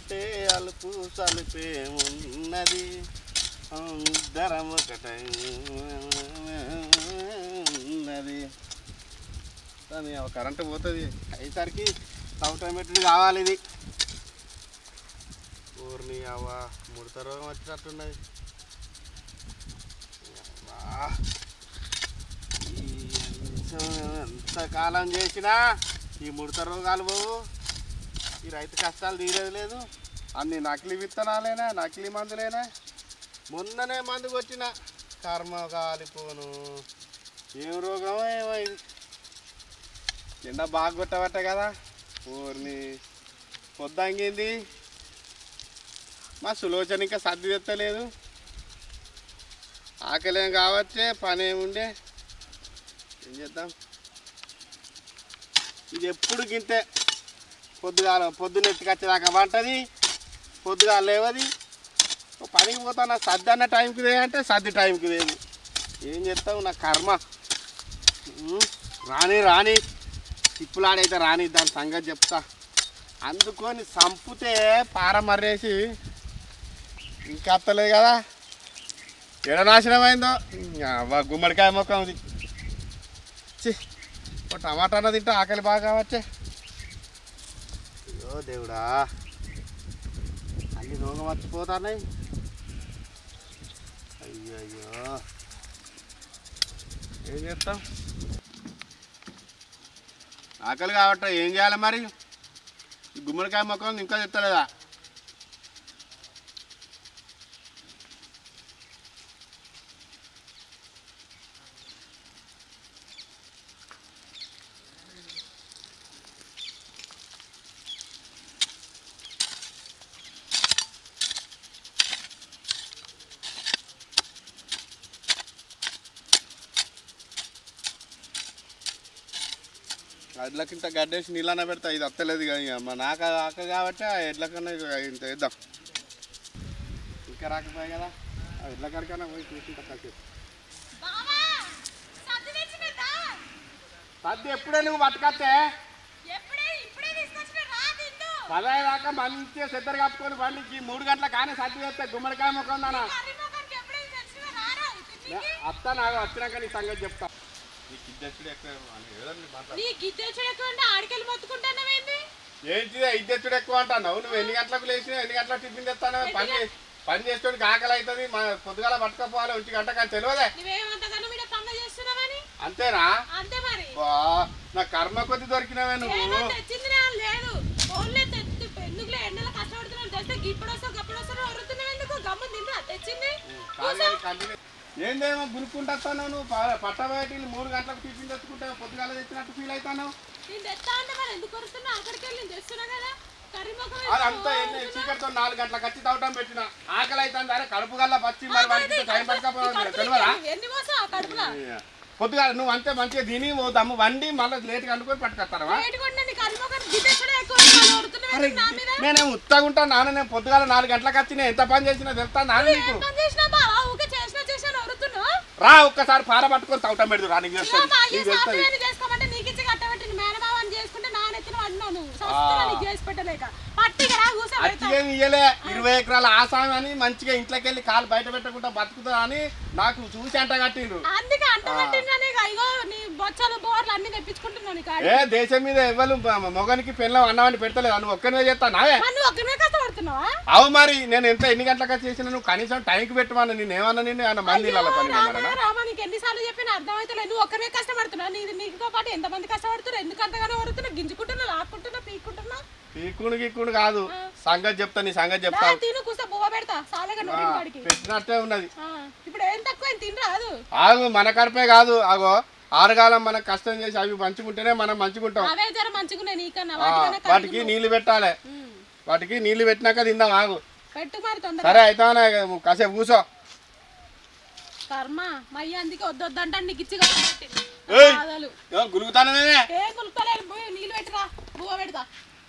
ఉంటే అలుపు సలుపేమున్నది అందరం ఒకటై ఉన్నది దాని కరెంటు పోతుంది అయ్యేసరికి ఆటోమేటిక్ కావాలి ఇది ఊరిని అవ్వ ముడత రోగం వచ్చినట్టున్నది అవ్వా. ఈ ఎంత కాలం చేసినా ఈ ముడత రోగాలు పోవు ఈ రైతు కష్టాలు తీరేది లేదు అన్ని నకిలీ విత్తనాలేనా నకిలీ మందులేనా మొన్ననే మందుకు వచ్చిన కర్మ కాలిపోను ఏం రోగమో ఏమో ఇది ఎండ బాగా కొట్టబట్ట కదా ఊరిని పొద్దంగింది మా సులోచన ఇంకా సర్ది తెత్తలేదు ఆకలేం కావచ్చే పని ఏముండే ఏం చేద్దాం ఇది ఎప్పుడు గింతే పొద్దుగాల పొద్దున్న ఎత్తుకొచ్చేదాకా వంటది పొద్దుగాల లేవది ఓ పనికి పోతాను సర్ది అన్న టైంకి దే అంటే సర్ది టైంకి లేదు ఏం చేస్తావు నా కర్మ ఉమ్, రాని రాని చిప్పులాడైతే రాని దాని సంగతి చెప్తా అందుకొని సంపుతే పార మర్రేసి ఇంకా అత్తలేదు కదా ఎడ నాశనం అయిందో ఇంకా అవ్వ గుమ్మడికాయ మొక్క ఉంది చి ఓ టమాటా అన్న తింటే ఆకలి బాగా కావచ్చే అయ్యో దేవుడా అన్ని రోగం వచ్చిపోతున్నాయి అయ్యో అయ్యో ఏం చేస్తాం ఆకలి కావట్ట ఏం చేయాలి మరి ఈ గుమ్మడికాయ మొక్క ఉంది, ఇంకా చెప్తలేదా ఎడ్లకింత గడ్డేసి నీళ్ళన్న పెడతా ఇది అత్తలేదు ఇక ఇక మా నాక ఆక కాబట్టి ఆ ఎడ్లకన్నా ఇక ఇంత వేద్దాం ఇంకా రాకపోయాయి కదా ఆ ఎడ్ల కడికన్నా పోయి చూసుకుంటా కాసేపు బావా సర్ది తెచ్చిపెట్టా సర్ది ఎప్పుడే నువ్వు పట్టుకొస్తే ఎప్పుడే ఇప్పుడే తీసుకొచ్చిన రా తిందు పదహైదు దాకా మంచిగా సిద్ధరు కప్పుకొని బండికి మూడు గంటల కానీ సర్ది వేస్తే గుమ్మడికాయ మొక్క ఉందన్నా కర్రీ మొక్కకి ఎప్పుడే తెచ్చిన రారా తిండికి అత్త నాకు వచ్చినాక నీ సంగతి చెప్తా నీకు ఇద్దెచ్చుడు ఎక్కువ అని ఏదన్నా మాట్లాడు నీ గిద్దె చూడకుండా ఆడికెళ్ళి మొత్తుకుంటానవేంది ఏంటిదే ఇద్దెచ్చుడు ఎక్కువ అంటున్నావు నువ్వు ఎన్ని గంటలకు లేచినావు ఎన్ని గంటలకు టిఫిన్ తెస్తాను పని చే- పని చేసేవాడికి ఆకలి అవుతుంది మా పొద్దుగాల పట్టుకపోవాలి ఒంటి గంట కానీ తెలియదే నువ్వేమంతగానో మీద పనులు చేస్తున్నావని అంతేనా అంతే మరి బా, నా కర్మ కొద్ది దొరికినవే ఏమో నువ్వు తెచ్చింది నా లేదు ఓన్లే తెచ్చు ఎందుకులే ఎండలో కష్టపడుతున్నాను తెస్తే ఇప్పుడు వస్తావు గప్పుడు వస్తావు వరుతున్నావు ఎందుకు గమ్ము తిందా తెచ్చింది కాదు కానీ కంటిన్యూ ఏందేమో గునుక్కుంటాను నువ్వు ప- పట్టబయటి మూడు గంటలకు టిఫిన్ తెచ్చుకుంటే పొద్దుగాల తెచ్చినట్టు ఫీల్ అవుతాను నేను తెస్తా అంటే మరి ఎందుకు వరుతున్నా అక్కడికి వెళ్ళి నేను తెస్తున్నా కదా కర్రీ మొక్క అది అంతా ఎన్ని చీకటితో నాలుగు గంటలకు వచ్చి తవ్వటం పెట్టిన ఆకలి అవుతుంది అరే కడుపు గల్లా పచ్చి మరి వాడికి టైం పట్టకపోవాలి తెలియదా ఎన్ని మోసం ఆ కడుపులో పొద్దుగాల నువ్వు అంతే మంచిగా తిని ఓ దమ్ము వండి మళ్ళీ లేట్గా అనుకొని పట్టుకొస్తారా బయటకు ఉండే నీకు కర్రీ మొక్క గిద్దె కూడా ఎక్కువ వాళ్ళు వరుతున్నావు అరే ఎందుకు నా మీద నేనేం ఉత్తగా ఉంటాను నాన్న నేను పొద్దుగాల నాలుగు గంటలకు వచ్చి నేను ఎంత పని చేసినా తెలుస్తా నాన్న నీకు ఏం పని చేసినా బావా ఊకే చేసినా చేసినా వరుతున్నావు రా ఒక్కసారి పార పట్టుకొని తవ్వటం పెడదు రా నీకు తెలుస్తుంది బాగా నీకు తెలుస్తుంది సాఫ్ట్వేర్ చేసుకోమంటే నీకు ఇచ్చి కట్టబెట్టి మేనబావని చేసుకుంటే నా నెత్తిన పడినాను సంస్థ నీకు చేసి పెట్టలేక పట్టిగా రా కూర్చో అచ్చి ఏమి ఇయ్యలే ఇరవై ఎకరాల ఆసామి అని మంచిగా ఇంట్లోకి వెళ్ళి కాలు బయట పెట్టకుండా బతుకుతా అని నాకు చూసి అంట కట్టిండ్రు అందుకే అంట పట్టిందని ఇగో నీ బొచ్చలు బోర్లు అన్ని తెప్పించుకుంటున్నాను ఇక్కడ ఏ దేశం మీద ఎవ్వరు మొగనికి పెళ్ళం అన్నామని పెడతలేదు నువ్వు ఒక్కనే చేస్తా నావే నువ్వు ఒక్కనే కష్టపడుతున్నావా అవు మరి నేను ఎంత ఎన్ని గంటలకు చేసినా నువ్వు కనీసం టైంకి పెట్టమన్నా నేను ఏమన్నా నిన్ను ఏమన్నా మంది ఇళ్ళ పని రామా ఇవ్వమన్నానా? రామా నీకు ఎన్నిసార్లు చెప్పినా అర్థమైతలేదు నువ్వు ఒక్కనే కష్టపడుతున్నావు నీది నీతో పాటు ఎంతమంది కష్టపడుతున్నారు ఎందుకు అంతగానో వరుతున్నావు గింజుకుంటున్నావు లాక్కుంటున్నావు పీక్కుంటున్నావు పీక్కుడు గీక్కుడు కాదు సంగతి చెప్తా నీ సంగతి చెప్తా దా, తిను కూసా బువ్వ పెడతా సాలగా ఆ, నువ్వు కాడికి పెట్టినట్టే ఉన్నది ఆ, ఇప్పుడు ఏం తక్కువ తినరాదు ఆగు మన కడుపే కాదు ఆగో ఆరుగాలం మనం కష్టం చేసి అవి మంచుకుంటేనే మనం మంచుకుంటాం అవే జర మంచిగున్నాయి నీకన్నా ఆ, వాటికన్నా వాటికి కడుపు- నీళ్లు పెట్టాలి ఉమ్. వాటికి నీళ్లు పెట్టినాక తిందాం ఆగు పెట్టు మరి తొందర సరే అయితే కాసేపు కూర్చో కర్మ మయ్య అందుకే వద్దొద్దంటే నీకు ఇచ్చి కాబట్టి ఏయ్! బాధలు ఏమో గురుగుతానే ఏం కులుపుతలేదు పోయి నీళ్ళు పెట్టిరా బువ్వ పెడతా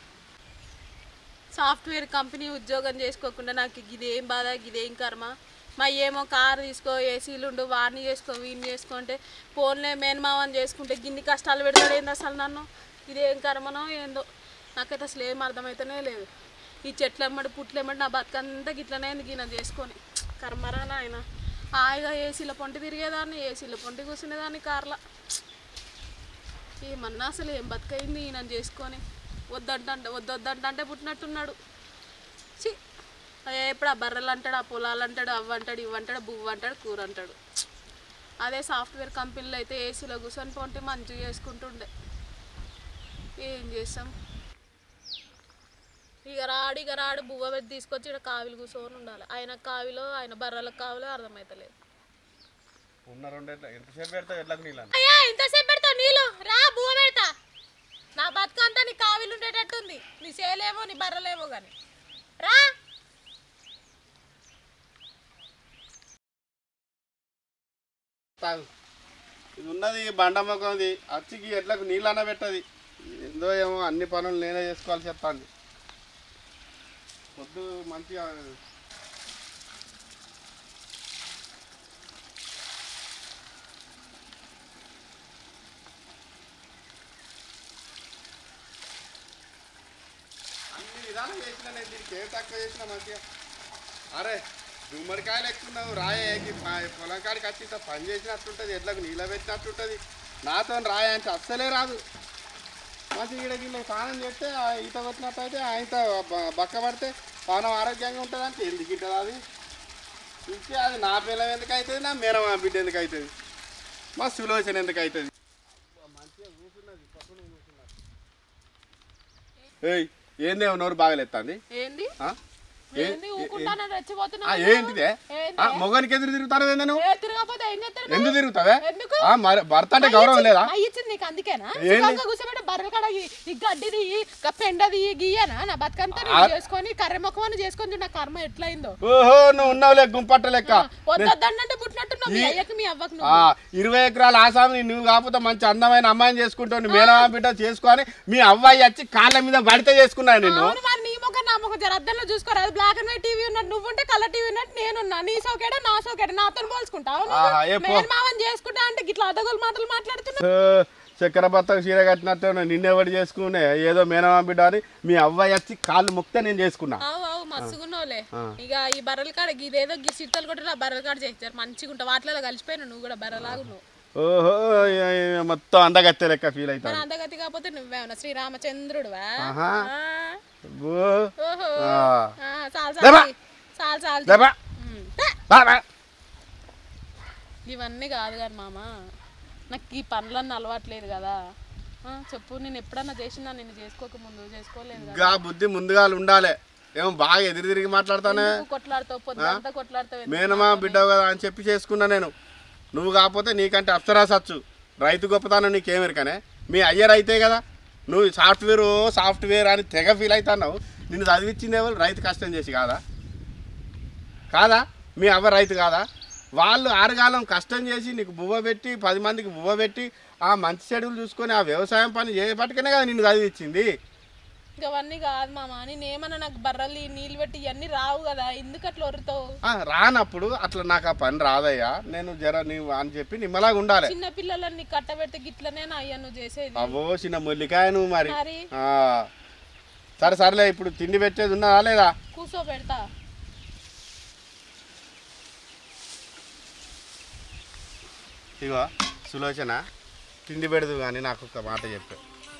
సాఫ్ట్వేర్ కంపెనీ ఉద్యోగం చేసుకోకుండా నాకు ఇదేం బాధ ఇదేం కర్మ మా ఏమో కారు తీసుకో ఏసీలు ఉండు వాడిని చేసుకో వీడిని చేసుకో అంటే ఫోన్లే మేనమావని చేసుకుంటే గిన్ని కష్టాలు పెడతాడు ఏంది అసలు నన్ను ఇదేం కర్మనో ఏందో నాకైతే అసలు ఏం అర్థమవుతూనే లేదు ఈ చెట్లు ఎమ్మడి పుట్లు ఎమ్మడి నా బతుకంతా గిట్లనే ఎందుకు ఈయన చేసుకొని కర్మరా నాయన హాయిగా ఏసీల పొంటి తిరిగేదాన్ని ఏసీల పొంటి కూర్చునేదాన్ని కార్లా ఏమన్నా అసలు ఏం బతుకైంది ఈయన చేసుకొని వద్దంటే వద్దొద్దంటే పుట్టినట్టున్నాడు చి ఎప్పుడు ఆ బర్రెలు అంటాడు ఆ పొలాలు అంటాడు అవ్వ అంటాడు ఇవ్వ అంటాడు బువ్వ అంటాడు కూర అంటాడు అదే సాఫ్ట్వేర్ కంపెనీలో అయితే ఏసీలో కూర్చొని పొంటి మంచిగా చేసుకుంటుండే ఏం చేస్తాం ఇక రాడు ఇక రాడు బువ్వ పెట్టి తీసుకొచ్చి ఇక్కడ కావిలు కూర్చొని ఉండాలి ఆయన కావిలో ఆయన బర్రెలకు కావిలో అర్థమవుతలేదు ఉన్న రెండు ఎట్లా ఎంతసేపు పెడతావు ఎట్లకు నీళ్ళు అయ్యా ఇంతసేపు పెడతావు నీళ్ళు రా బువ్వ పెడతా నా బతుకంతా నీ కావిలు ఉండేటట్టుంది నీ చేయలేమో నీ బర్రలేమో కానీ రా తాగు ఇది ఉన్నది బండ మొక్కది అచ్చికి ఎట్లకు నీళ్ళన్న పెట్టది ఏందో ఏమో అన్ని పనులు నేనే చేసుకోవాల్సి చెప్తాంది పొద్దు మంచిగా అన్ని విధాలు చేసిన నేను దీనికి ఏ తక్కువ చేసిన మంచిగా అరే గుమ్మడికాయలు ఎక్కున్నావు రాయకి పొలం కాడికి వచ్చి ఇంత పని చేసినట్టుంటుంది ఎట్లకు నీళ్ళ పెట్టినట్టుంటుంది నాతో రాయ అంటే అస్సలే రాదు మంచి ఈడ గిన్నె స్నానం చేస్తే ఆ ఈత కొట్టినట్టయితే ఆయనత బక్క పడితే పానం ఆరోగ్యంగా ఉంటుంది అంటే ఎందుకు ఇట్టదు అది ఇంకే అది నా పిల్లం ఎందుకు అవుతుంది నా మేన మా బిడ్డ ఎందుకు అవుతుంది మా సులోచన ఎందుకు అవుతుంది ఏయ్ ఏందేమో నోరు బాగలేస్తుంది ఏంది ఆ? ఏ- ఏంది ఊకుంటానని ఆ, రెచ్చిపోతున్నావు ఏంటిదే ఏంది? ఆ, మొగానికి ఎదురు తిరుగుతాను ఏంది నువ్వు ఏ తిరగకపోతే ఏం చేస్తారు ఎందుకు తిరుగుతావే ఎందుకు? ఆ, మరి భర్త అంటే గౌరవం లేదా అయ్యి ఇచ్చింది నీకు అందుకేనా ఏంది? సుఖంగా కూర్చోబెట్టి బర్రెల కాడ ఈ- ఈ గడ్డిది ఈ గ- పెండది ఈ గియ్యనా నా బతుకంతా నేను చేసుకొని కర్రె ముఖమని చేసుకొని చూడు నా కర్మ ఎట్లయిందో ఓహో నువ్వు ఉన్నావులే గుంపట్ట లెక్క వద్దొద్దంటే పుట్టినట్టున్నావు మీ అయ్యకి మీ అవ్వకు నువ్వు ఆ, ఇరవై ఎకరాల ఆసామిని నువ్వు కాకపోతే మంచి అందమైన అమ్మాయిని చేసుకుంటావు మేనమా బిడ్డ చేసుకొని మీ అవ్వాయి వచ్చి కాళ్ళ మీద పడితే చేసుకున్నాను నిన్ను అవును మరి నీ ముఖం నా ముఖం జర అద్దంలో చూసుకోరా అది బ్లాక్ అండ్ వైట్ టీవీ ఉన్నట్టు నువ్వుంటే కలర్ టీవీ ఉన్నట్టు నేనున్నా నీ సోకేడ నా సోకేడ నాతో పోల్చుకుంటావు ఆహా, ఏ పో. నేను మావని చేసుకుంటా అంటే గిట్లా అదగోలు మాటలు మాట్లాడుతున్నా ఓ, చక్కెర బత్తకు చీర కట్టినట్టు నిన్నెవడు చేసుకునే ఏదో మేనమా బిడ్డ అని మీ అవ్వాయి వచ్చి కాళ్ళు ముక్తే నేను చేసుకున్నా అవు అవు మస్తుగున్నావులే ఆ. ఇక ఈ బర్రెల కాడ ఇదేదో గి సిట్టలు కొట్టి ఆ బర్రెల కాడ చేస్తారు మంచిగా ఉంటావు వాటిలో కలిసిపోయినావు నువ్వు కూడా బర్రెలాగా నువ్వు ఓహో ఏ- ఏ- మొత్తం అందగత్తే లెక్క ఫీల్ అవుతాను మన అందగతి కాకపోతే నువ్వేమన్నా శ్రీరామచంద్రుడువా ఆహా. ఆ. అబ్బో. ఓహో ఆ. ఆ, చాలు లేవా. చాలు చాలు చాలు లేపా. ఉమ్. తే. బా, బా. ఇవన్నీ కాదు కానీ మామ నాకు ఈ పనులన్నీ అలవాట్లేదు కదా ఆ, చెప్పు నేను ఎప్పుడన్నా చేసినా నేను చేసుకోక ముందు చేసుకోలేదు కదా గా బుద్ధి ముందుగా ఉండాలి ఏమో బాగా ఎదురు తిరిగి మాట్లాడతానే ఎందుకు కొట్లాడతావు పొద్దుంతా కొట్లాడతావు ఎందుకు? మేనమా బిడ్డ కదా అని చెప్పి చేసుకున్నా నేను నువ్వు కాకపోతే నీకంటే అప్సరాసచ్చు రైతు గొప్పతనం నీకేమెరకనే మీ అయ్య రైతే కదా నువ్వు సాఫ్ట్వేర్ సాఫ్ట్వేర్ అని తెగ ఫీల్ అవుతున్నావు నిన్ను చదివించింది ఎవరు రైతు కష్టం చేసి కాదా కాదా మీ అవ్వ రైతు కాదా వాళ్ళు ఆరుగాలం కష్టం చేసి నీకు బువ్వ పెట్టి పది మందికి బువ్వ పెట్టి ఆ మంచి చెడులు చూసుకొని ఆ వ్యవసాయం పని చేయబట్టుకనే కదా నిన్ను చదివించింది ఇంకా అవన్నీ కాదు మామ నేను ఏమన్నా నాకు బర్రలు ఈ నీళ్ళు పెట్టి ఇవన్నీ రావు కదా ఎందుకు అట్లా ఒరుతావు ఆ, రానప్పుడు అట్లా నాకు ఆ పని రాదయ్యా నేను జర నీవు అని చెప్పి నిమ్మలాగా ఉండాలి చిన్న పిల్లలని కట్టబెడితే గిట్లనే నా అయ్యా నువ్వు చేసేది అవో చిన్న మొల్లికాయ నువ్వు మరి మరి ఆ, సరే సరేలే ఇప్పుడు తిండి పెట్టేది ఉన్నదా లేదా కూర్చో పెడతా ఇగో సులోచన తిండి పెడదు కానీ నాకు ఒక మాట చెప్పు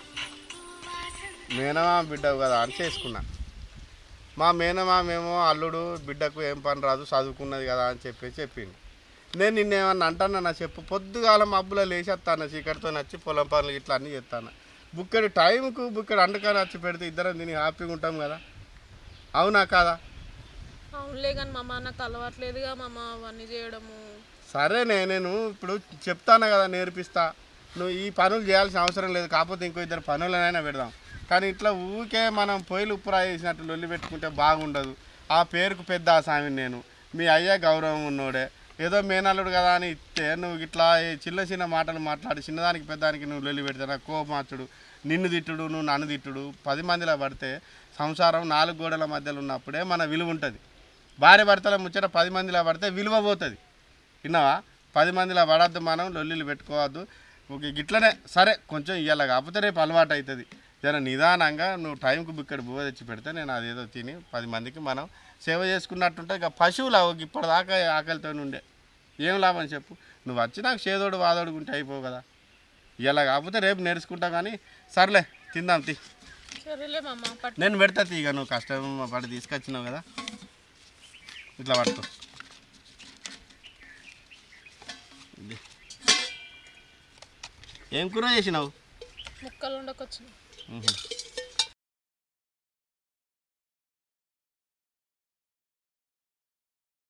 మేనమా బిడ్డవు కదా అని చేసుకున్నా మా మేనమామేమో అల్లుడు బిడ్డకు ఏం పని రాదు చదువుకున్నది కదా అని చెప్పి చెప్పిండు నేను నిన్నేమన్నా అంటానా నా చెప్పు పొద్దుగాల మబ్బులో లేచేస్తాను చీకటితో నచ్చి పొలం పనులు ఇట్లా అన్నీ చేస్తాను బుక్కడి టైంకు బుక్కడి అండకాన్ని వచ్చి పెడితే ఇద్దరం తిని హ్యాపీగా ఉంటాం కదా అవునా కాదా అవునులే కానీ మామ నాకు అలవాట్లేదుగా మామ అవన్నీ చేయడము సరేనే నేను ఇప్పుడు చెప్తాను కదా నేర్పిస్తా నువ్వు ఈ పనులు చేయాల్సిన అవసరం లేదు కాకపోతే ఇంకో ఇద్దరు పనులనైనా పెడదాం కానీ ఇట్లా ఊకే మనం పొయ్యిలు ఉప్పురా వేసినట్టు లొల్లి పెట్టుకుంటే బాగుండదు ఆ పేరుకు పెద్ద ఆసామి నేను మీ అయ్యా గౌరవం ఉన్నోడే ఏదో మేనల్లుడు కదా అని ఇస్తే నువ్వు ఇట్లా ఈ చిన్న చిన్న మాటలు మాట్లాడి చిన్నదానికి పెద్దానికి నువ్వు లొల్లి పెడితే నాకు కోపమాచుడు నిన్ను తిట్టుడు నువ్వు నన్ను తిట్టుడు పది మందిలో పడితే సంసారం నాలుగు గోడల మధ్యలో ఉన్నప్పుడే మన విలువ ఉంటుంది భార్య భర్తల ముచ్చట పది మందిలో పడితే విలువ పోతుంది విన్నావా పది మందిలో పడద్దు మనం లొల్లిలు పెట్టుకోవద్దు ఒక గిట్లనే సరే కొంచెం ఇవ్వాలి కాకపోతే రేపు అలవాటు అవుతుంది జర నిదానంగా నువ్వు టైంకి ఇక్కడ బువ్వ తెచ్చి పెడితే నేను అదేదో తిని పది మందికి మనం సేవ చేసుకున్నట్టుంటే ఇక పశువులు అవి ఇప్పటిదాకా ఆకలితో ఉండే ఏం లాభం చెప్పు నువ్వు వచ్చి నాకు చేదోడు వాదోడు ఉంటే అయిపోవు కదా ఇలా కాకపోతే రేపు నేర్చుకుంటా కానీ సర్లే తిందాం తీ సరేలే మామ పట్టు నేను పెడతా తీగ నువ్వు కష్టం పడి తీసుకొచ్చినావు కదా ఇట్లా పట్టుకో ఇది. ఏం కూర చేసినావు ముక్కలు ఉండకొచ్చు మ్మ్.